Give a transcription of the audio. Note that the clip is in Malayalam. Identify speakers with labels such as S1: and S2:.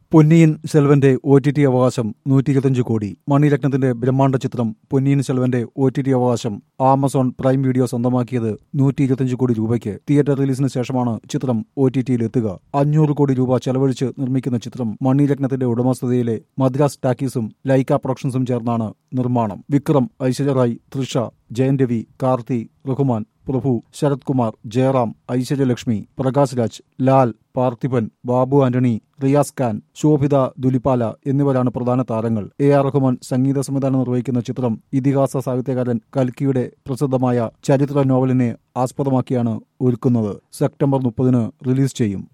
S1: പൊന്നിയിൻ സെൽവന്റെ ഒ ടി ടി അവകാശം നൂറ്റി ഇരുപത്തിയഞ്ച് കോടി മണിരത്നത്തിന്റെ ബ്രഹ്മാണ്ഡ ചിത്രം പൊന്നിയിൻ സെൽവന്റെ ഒ ടി ടി അവകാശം ആമസോൺ പ്രൈം വീഡിയോ സ്വന്തമാക്കിയത് നൂറ്റി ഇരുപത്തിയഞ്ച് കോടി രൂപയ്ക്ക് തിയേറ്റർ റിലീസിന് ശേഷമാണ് ചിത്രം ഒ ടി ടിയിൽ എത്തുക അഞ്ഞൂറ് കോടി രൂപ ചെലവഴിച്ച് നിർമ്മിക്കുന്ന ചിത്രം മണിരത്നത്തിന്റെ ഉടമസ്ഥതയിലെ മദ്രാസ് ടാക്കീസും ലൈക്ക പ്രൊഡക്ഷൻസും ചേർന്നാണ് നിർമ്മാണം വിക്രം ഐശ്വര്യ റായ് തൃഷ ജയൻ രവി കാർത്തി റഹ്മാൻ പ്രഭു ശരത് കുമാർ ജയറാം ഐശ്വര്യലക്ഷ്മി പ്രകാശ് രാജ് ലാൽ പാർത്ഥിപൻ ബാബു ആന്റണി റിയാസ് ഖാൻ ശോഭിത ദുലിപാല എന്നിവരാണ് പ്രധാന താരങ്ങൾ എ ആർ റഹ്മാൻ സംഗീത സംവിധാനം നിർവഹിക്കുന്ന ചിത്രം ഇതിഹാസ സാഹിത്യകാരൻ കൽക്കിയുടെ പ്രസിദ്ധമായ ചരിത്ര നോവലിനെ ആസ്പദമാക്കിയാണ് ഒരുക്കുന്നത് സെപ്റ്റംബർ മുപ്പതിന് റിലീസ് ചെയ്യും